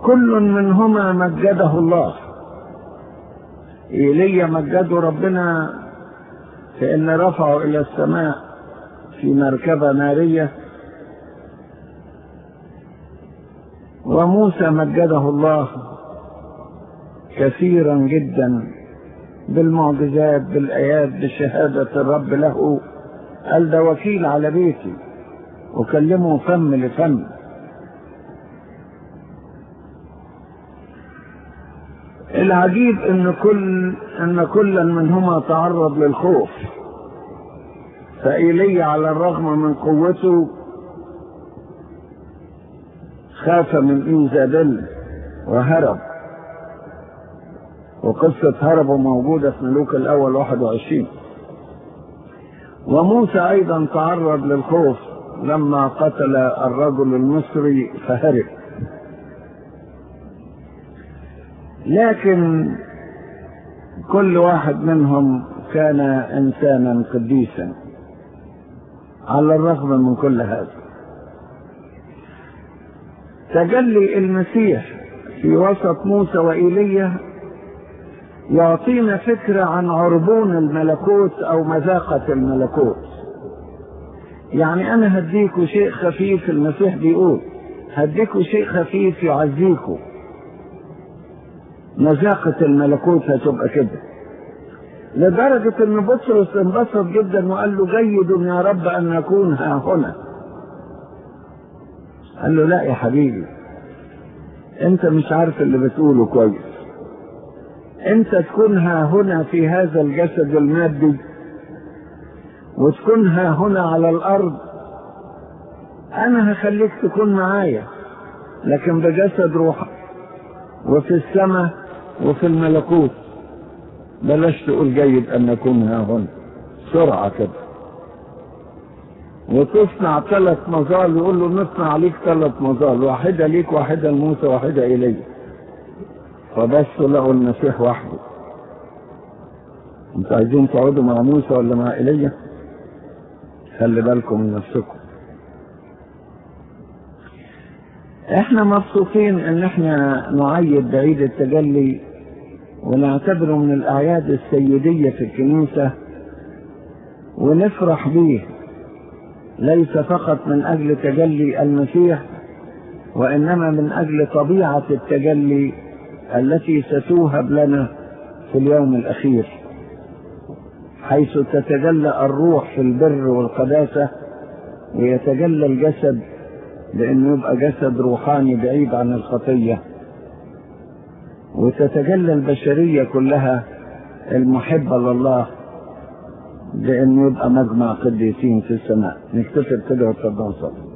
كل منهما مجده الله ايليا مجده ربنا في ان رفعه الى السماء في مركبه ناريه وموسى مجده الله كثيرا جدا بالمعجزات بالايات بشهاده الرب له قال ده وكيل على بيتي وكلمه فم لفم العجيب ان كل ان كل منهما تعرض للخوف فإيليا على الرغم من قوته خاف من إيزابيل وهرب وقصة هربه موجودة في ملوك الأول 21 وموسى أيضا تعرض للخوف لما قتل الرجل المصري فهرب لكن كل واحد منهم كان انسانا قديسا على الرغم من كل هذا تجلي المسيح في وسط موسى وإيليا يعطينا فكرة عن عربون الملكوت أو مذاقة الملكوت يعني أنا هديكوا شيء خفيف المسيح بيقول هديكوا شيء خفيف يعزيكوا مذاقة الملكوت هتبقى كده لدرجة ان بطرس انبسط جدا وقال له جيد يا رب ان نكون ها هنا قال له لا يا حبيبي انت مش عارف اللي بتقوله كويس انت تكون ها هنا في هذا الجسد المادي وتكون ها هنا على الارض انا هخليك تكون معايا لكن بجسد روح وفي السماء وفي الملكوت بلاش تقول جيد ان نكون ها هنا سرعة كده وتصنع ثلاث مظال يقول له نصنع عليك ثلاث مظال واحدة ليك واحدة لموسى واحدة إلي فبس له المسيح وحده انتوا عايزين تقعدوا مع موسى ولا مع ايليا خلي بالكم من نفسكم احنا مبسوطين ان احنا نعيد بعيد التجلي ونعتبره من الاعياد السيديه في الكنيسه ونفرح به ليس فقط من اجل تجلي المسيح وانما من اجل طبيعه التجلي التي ستوهب لنا في اليوم الاخير حيث تتجلى الروح في البر والقداسه ويتجلى الجسد لانه يبقى جسد روحاني بعيد عن الخطيه وتتجلى البشريه كلها المحبه لله لانه يبقى مجمع قديسين في السماء نكتفر كده وتفضل صلي